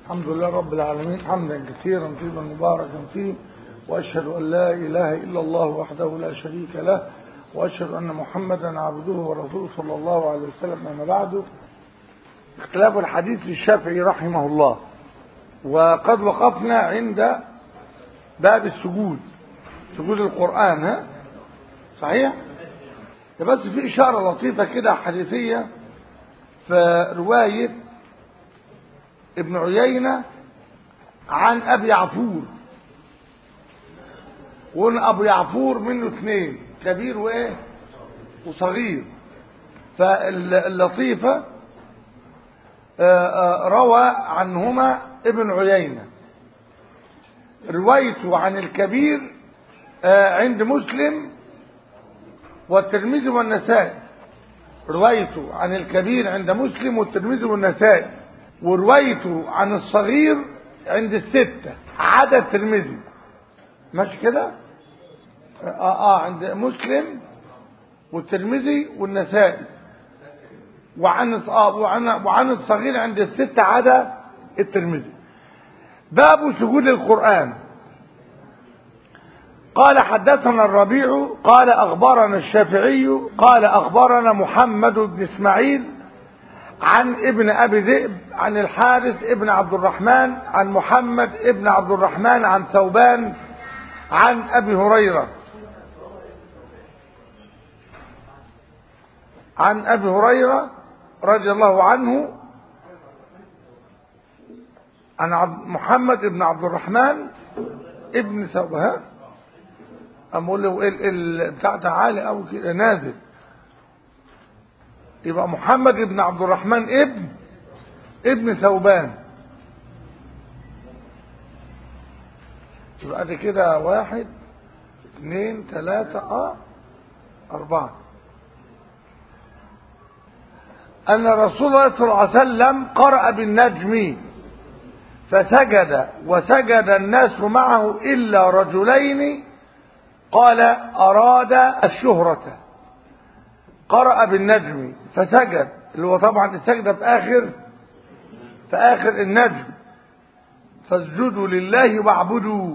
الحمد لله رب العالمين حمدا كثيرا طيبا مباركا فيه وأشهد أن لا إله إلا الله وحده لا شريك له وأشهد أن محمدا عبده ورسوله صلى الله عليه وسلم أما بعد اختلاف الحديث للشافعي رحمه الله وقد وقفنا عند باب السجود سجود القرآن ها صحيح بس في إشارة لطيفة كده حديثية في رواية ابن عيينة عن أبي عفور وقلنا أبو يعفور منه اثنين كبير وإيه وصغير فاللطيفة روى عنهما ابن عيينة روايته عن الكبير عند مسلم والترمذي والنسائي روايته عن الكبير عند مسلم والترمذي والنسائي وروايته عن الصغير عند الستة عدا الترمذي ماشي كده اه اه عند مسلم والترمذي والنسائي وعن اه وعن وعن الصغير عند الستة عدا الترمذي باب سجود القرآن قال حدثنا الربيع قال أخبرنا الشافعي قال أخبرنا محمد بن إسماعيل عن ابن أبي ذئب عن الحارث ابن عبد الرحمن عن محمد ابن عبد الرحمن عن ثوبان عن أبي هريرة عن أبي هريرة رضي الله عنه عن عبد محمد ابن عبد الرحمن ابن ثوبان أقول له ال بتاع تعالى أو كده نازل يبقى محمد ابن عبد الرحمن ابن ابن ثوبان يبقى ده كده واحد اثنين ثلاثة اه أربعة أن رسول الله صلى الله عليه وسلم قرأ بالنجم فسجد وسجد الناس معه إلا رجلين قال أراد الشهرة قرأ بالنجم فسجد اللي هو طبعا السجدة في آخر في آخر النجم فاسجدوا لله واعبدوا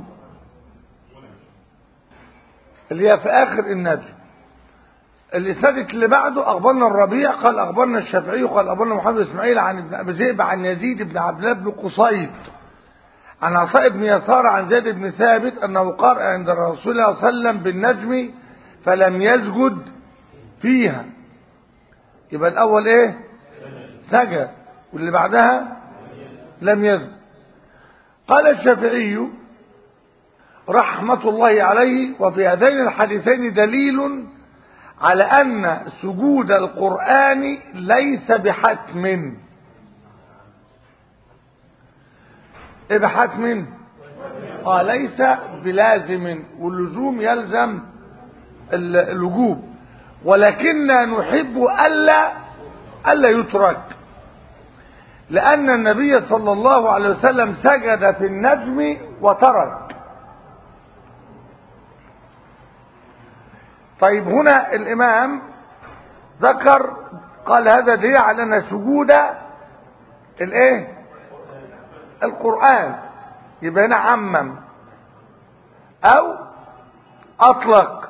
اللي هي في آخر النجم الإسناد اللي بعده أخبرنا الربيع قال أخبرنا الشافعي قال أخبرنا محمد إسماعيل عن ابن أبي ذئب عن يزيد بن عبد الله بن قصيد عن عطاء بن يسار عن زيد بن ثابت أنه قرأ عند الرسول صلى الله عليه وسلم بالنجم فلم يسجد فيها يبقى الأول إيه سجد واللي بعدها لم يسجد قال الشافعي رحمة الله عليه وفي هذين الحديثين دليل على أن سجود القرآن ليس بحتم ايه بحتم اه ليس بلازم واللزوم يلزم الوجوب ولكننا نحب ألا ألا يترك لأن النبي صلى الله عليه وسلم سجد في النجم وترك طيب هنا الإمام ذكر قال هذا دليل على أن سجود الايه القرآن يبقى هنا عمم أو أطلق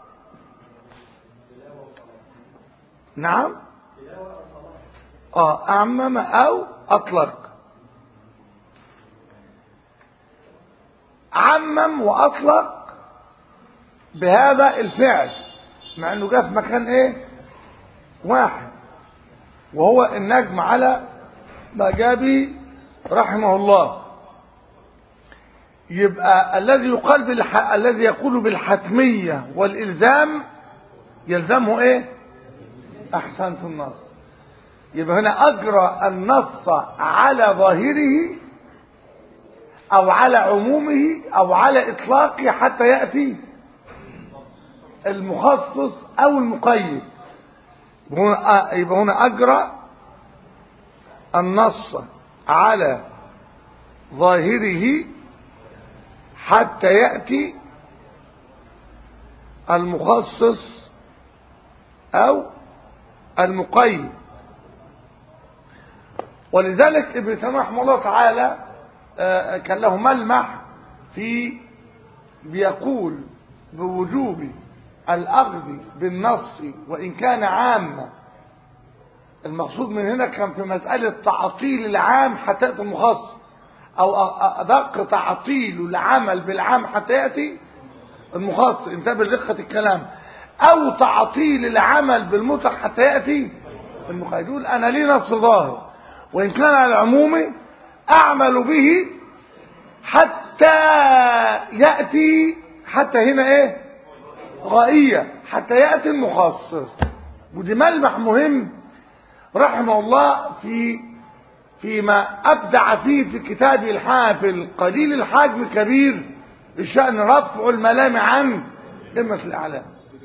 نعم اه أعمم أو أطلق عمم وأطلق بهذا الفعل مع انه جاء في مكان ايه واحد وهو النجم على ما جاء به رحمه الله يبقى الذي يقال بالح... الذي يقول بالحتمية والإلزام يلزمه ايه احسنت النص يبقى هنا اجرى النص على ظاهره او على عمومه او على اطلاقه حتى يأتي المخصص او المقيد يبقى هنا اجرى النص على ظاهره حتى يأتي المخصص او المقيد ولذلك ابن تيميه رحمه الله تعالى آه، كان له ملمح في بيقول بوجوب الأخذ بالنص وإن كان عاما المقصود من هنا كان في مسألة تعطيل العام حتى يأتي المخصص أو أدق تعطيل العمل بالعام حتى يأتي المخصص انتبه لدقة الكلام أو تعطيل العمل بالمطلق حتى يأتي المقيد يقول أنا لي نص ظاهر وإن كان على العموم أعمل به حتى يأتي حتى هنا إيه غائية حتى يأتي المخصص ودي ملمح مهم رحمه الله في فيما أبدع فيه في كتابه الحافل قليل الحجم كبير الشأن رفع الملام عن قمة الأعلام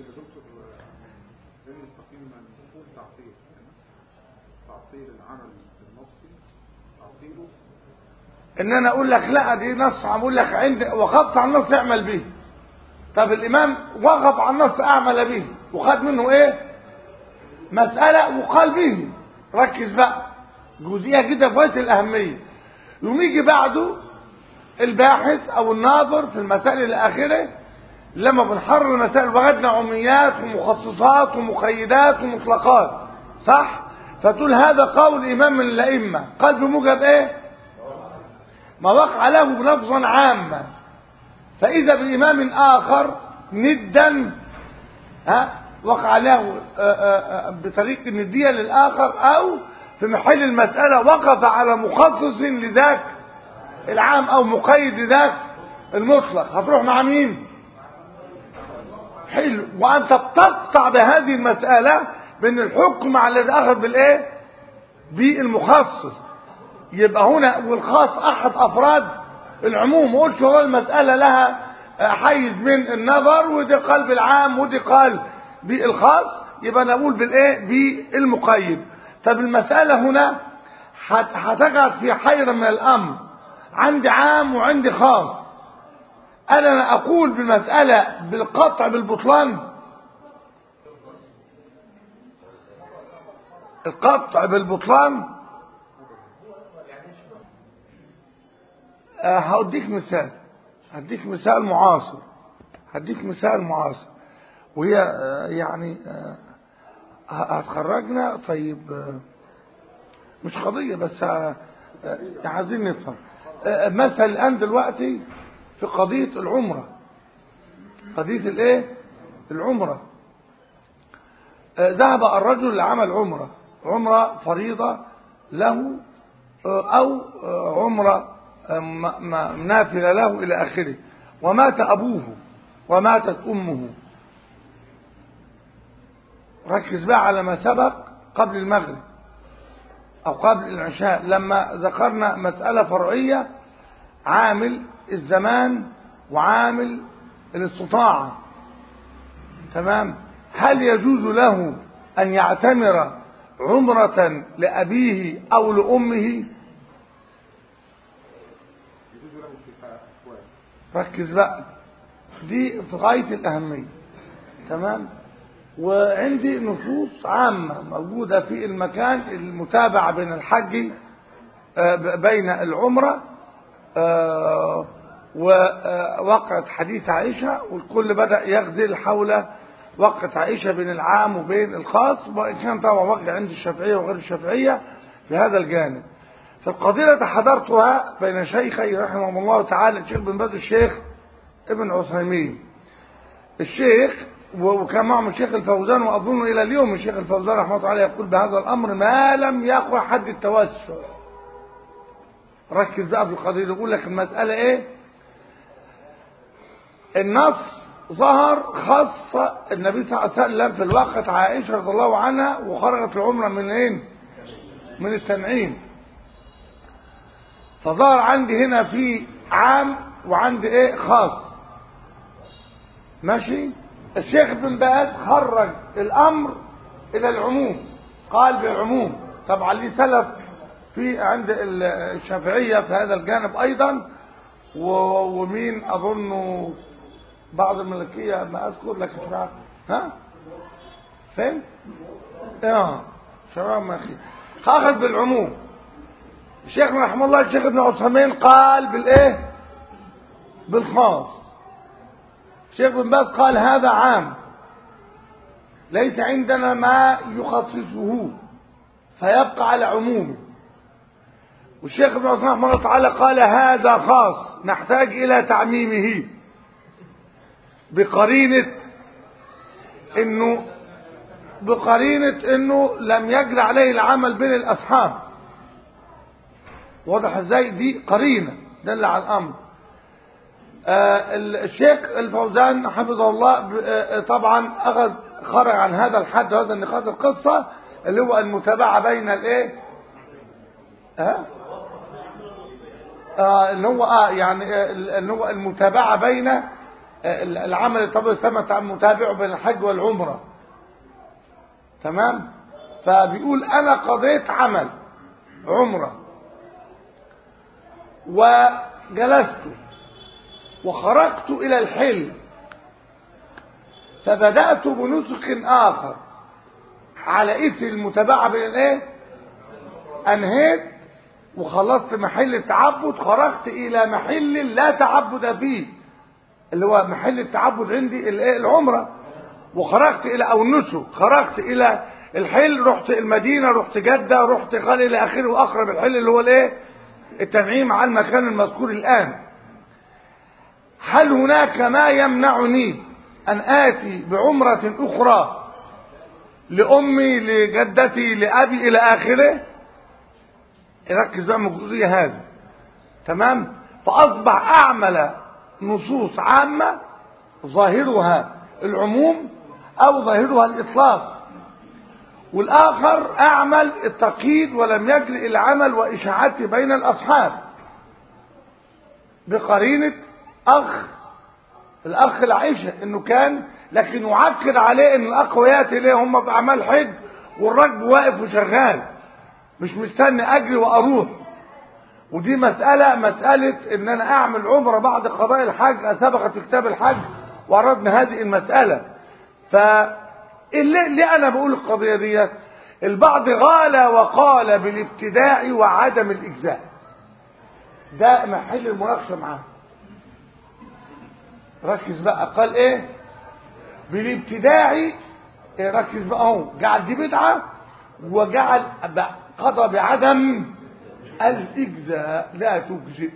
ان انا اقول لك لا دي نص اقول لك عند وقفت على النص اعمل به طب الامام وقف على النص اعمل به وخد منه ايه مسألة وقال به ركز بقى جزئية جدا في غاية الأهمية يوم يجي بعده الباحث أو الناظر في المسائل الآخرة لما بنحرر المسائل وجدنا عميات ومخصصات ومقيدات ومطلقات صح؟ فتقول هذا قول إمام من الأئمة قال بموجب إيه؟ ما وقع له لفظا عاما فإذا بإمام آخر ندا ها وقع له بطريق الندية للآخر أو في محل المسألة وقف على مخصص لذاك العام أو مقيد لذاك المطلق هتروح مع مين حلو وأنت بتقطع بهذه المسألة بين الحكم على الذي أخذ بالإيه بالمخصص يبقى هنا والخاص أحد أفراد العموم ما قلتش هو المسألة لها حيز من النظر ودي قلب العام ودي قال بالخاص يبقى نقول بالايه بالمقيد طب المسألة هنا هتقعد في حيرة من الأمر عندي عام وعندي خاص أنا أقول بالمسألة بالقطع بالبطلان القطع بالبطلان أه هديك مثال هديك مثال معاصر هديك مثال معاصر وهي يعني هتخرجنا طيب مش قضية بس عايزين نفهم مثل الآن دلوقتي في قضية العمرة قضية الايه العمرة ذهب الرجل لعمل عمرة عمرة فريضة له أو عمرة نافلة له إلى آخره ومات أبوه وماتت أمه ركز بقى على ما سبق قبل المغرب أو قبل العشاء لما ذكرنا مسألة فرعية عامل الزمان وعامل الاستطاعة تمام هل يجوز له أن يعتمر عمرة لأبيه أو لأمه ركز بقى دي في غاية الأهمية تمام وعندي نصوص عامة موجودة في المكان المتابعة بين الحج بين العمرة ووقعة حديث عائشة والكل بدأ يغزل حول وقعة عائشة بين العام وبين الخاص وإن كان طبعا وقع عند الشافعية وغير الشافعية في هذا الجانب فالقضية تحضرتها بين شيخي رحمهم الله تعالى الشيخ بن باز الشيخ ابن عثيمين الشيخ وكان معهم الشيخ الفوزان واظن الى اليوم الشيخ الفوزان رحمه الله عليه يقول بهذا الامر ما لم يقع حد التوسع ركز بقى في القضيه يقول لك المساله ايه النص ظهر خاص النبي صلى الله عليه وسلم في الوقت عائشه رضي الله عنها وخرجت العمره من ايه من التنعيم فظهر عندي هنا في عام وعندي ايه خاص ماشي الشيخ بن باز خرج الامر الى العموم قال بالعموم طبعا ليه سلف في عند الشافعيه في هذا الجانب ايضا ومين اظن بعض الملكيه ما اذكر لك شباب ها فين اه شباب ما اخي اخذ بالعموم الشيخ رحمه الله الشيخ ابن عثيمين قال بالايه بالخاص الشيخ ابن باز قال هذا عام ليس عندنا ما يخصصه فيبقى على عمومه والشيخ ابن عثيمين رحمه الله تعالى قال هذا خاص نحتاج الى تعميمه بقرينه انه بقرينه انه لم يجري عليه العمل بين الاصحاب واضح ازاي دي قرينه دل على الامر آه الشيخ الفوزان حفظه الله آه طبعا اخذ خرج عن هذا الحد وهذا النقاط القصه اللي هو المتابعه بين الايه ها آه اللي هو اه يعني اللي هو المتابعه بين آه العمل طبعا يسمى متابعه بين الحج والعمره تمام فبيقول انا قضيت عمل عمره وجلست وخرجت إلى الحل فبدأت بنسك آخر على إثر المتابعة بين الإيه؟ أنهيت وخلصت محل التعبد خرجت إلى محل لا تعبد فيه اللي هو محل التعبد عندي الإيه؟ العمرة وخرجت إلى أو النسك خرجت إلى الحل رحت المدينة رحت جدة رحت قال إلى آخره وأقرب الحل اللي هو الإيه؟ التنعيم على المكان المذكور الآن هل هناك ما يمنعني أن آتي بعمرة أخرى لأمي لجدتي لأبي إلى آخره ركز بقى من الجزئية هذه تمام فأصبح أعمل نصوص عامة ظاهرها العموم أو ظاهرها الإطلاق والآخر أعمل التقييد ولم يجري العمل وإشاعته بين الأصحاب بقرينة أخ الأخ العيشة إنه كان لكن يعكر عليه إن الأخ يأتي ليه هم بأعمال حج والرجل واقف وشغال مش مستني أجري وأروح ودي مسألة مسألة إن أنا أعمل عمرة بعد قضاء الحج سبقت كتاب الحج وعرضنا هذه المسألة ف اللي, اللي أنا بقول القضية ديت البعض غال وقال بالابتداع وعدم الإجزاء ده محل المناقشة معاه ركز بقى قال ايه بالابتداع إيه ركز بقى اهو جعل دي بدعة وجعل قضى بعدم الإجزاء لا تجزئ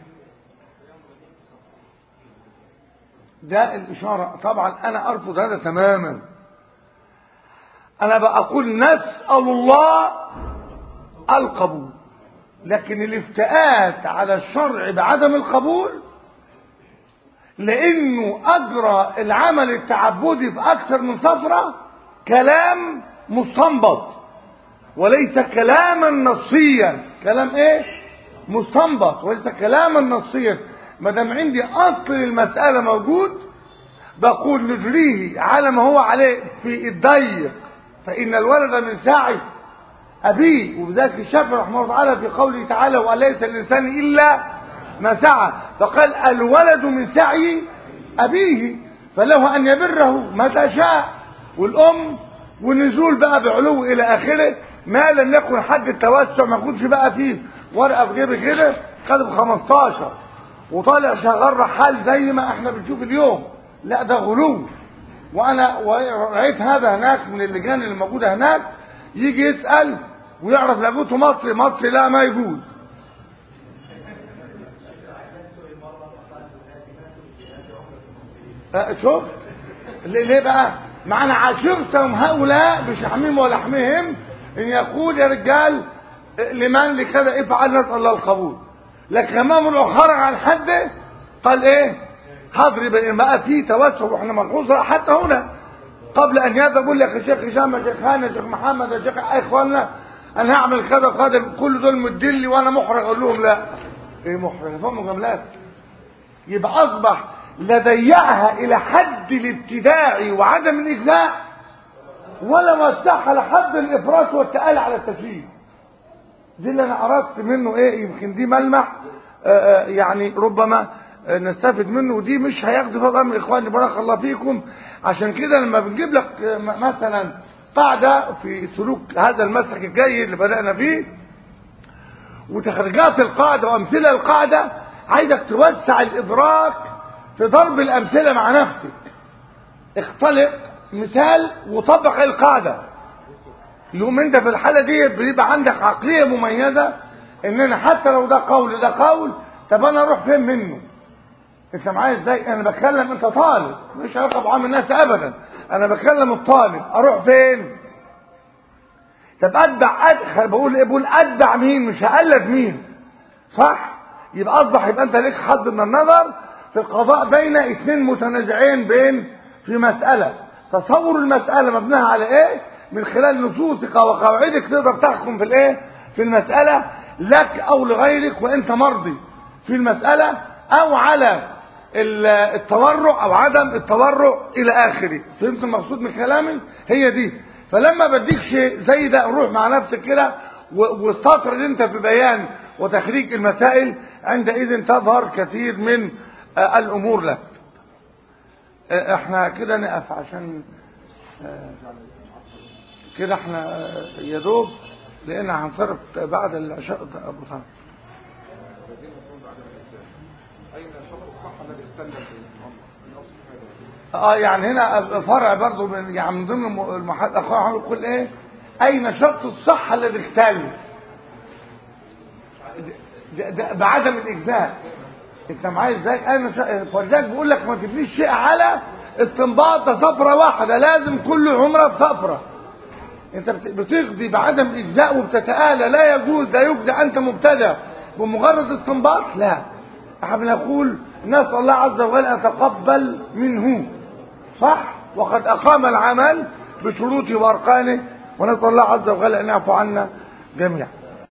ده الإشارة طبعا أنا أرفض هذا تماما أنا بقول نسأل الله القبول لكن الافتئات على الشرع بعدم القبول لأنه أجرى العمل التعبدي في أكثر من سفرة كلام مستنبط وليس كلاما نصيا كلام ايه مستنبط وليس كلاما نصيا ما دام عندي اصل المساله موجود بقول نجريه على ما هو عليه في الضيق فان الولد من سعي ابيه وبذلك الشافعي رحمه الله تعالى في قوله تعالى وليس الانسان الا ما سعى فقال الولد من سعي ابيه فله ان يبره متى شاء والام والنزول بقى بعلو الى اخره ما لم يكن حد التوسع ما يكونش بقى فيه ورقه في جيبي كده خد ب 15 وطالع شغال رحال زي ما احنا بنشوف اليوم لا ده غلو وانا رايت هذا هناك من اللجان اللي موجوده هناك يجي يسال ويعرف لقوته مصري مصري لا ما يجوز شفت ليه بقى معنا عشرتهم هؤلاء بشحمهم ولحمهم ان يقول يا رجال لمن لكذا افعل نسال الله القبول لكن امام خرج عن حده قال ايه هضرب بقى في توسع واحنا ملحوظ حتى هنا قبل ان يذهب يقول لك يا شيخ هشام يا شيخ هاني يا شيخ محمد يا شيخ اخواننا انا هعمل كذا وكذا كل دول مدلي وانا محرج اقول لهم لا ايه محرج فهم مجاملات يبقى اصبح لضيعها الى حد الابتداع وعدم الاجزاء ولا وسعها لحد الافراط والتقال على التسليم دي اللي انا اردت منه ايه يمكن دي ملمح آآ آآ يعني ربما نستفد منه ودي مش هياخد فضل من اخواني بارك الله فيكم عشان كده لما بنجيب لك مثلا قاعده في سلوك هذا المسلك الجيد اللي بدانا فيه وتخرجات القاعدة وأمثلة القاعدة عايزك توسع الإدراك في ضرب الأمثلة مع نفسك اختلق مثال وطبق القاعدة يوم انت في الحالة دي بيبقى عندك عقلية مميزة ان انا حتى لو ده قول ده قول طب انا اروح فين منه انت معايا ازاي انا بتكلم انت طالب مش علاقه بعام الناس ابدا انا بكلم الطالب اروح فين طب اتبع أد... بقول ايه بقول اتبع مين مش هقلد مين صح يبقى اصبح يبقى انت ليك حد من النظر في القضاء بين اثنين متنازعين بين في مسألة تصور المسألة مبناها على ايه من خلال نصوصك وقواعدك تقدر تحكم في الايه في المسألة لك او لغيرك وانت مرضي في المسألة او على التورع او عدم التورع الى اخره فهمت المقصود من كلامي هي دي فلما بديك شيء زي ده روح مع نفسك كده والسطر اللي انت في بيان وتخريج المسائل عندئذ تظهر كثير من الامور لك احنا كده نقف عشان كده احنا يا دوب لان هنصرف بعد العشاء ابو طالب اه يعني هنا فرع برضه من يعني من ضمن المحاد اخويا يقول ايه اين شرط الصحه الذي اختل بعدم الاجزاء انت معايا ازاي انا فلذلك بقول لك ما تبنيش شيء على استنباط صفرة واحدة لازم كل عمرة صفرة انت بتقضي بعدم الاجزاء وبتتآلى لا يجوز لا يجزى انت مبتدع بمجرد استنباط لا احنا بنقول نسأل الله عز وجل ان يتقبل منه صح وقد اقام العمل بشروطه واركانه ونسأل الله عز وجل ان يعفو عنا جميعا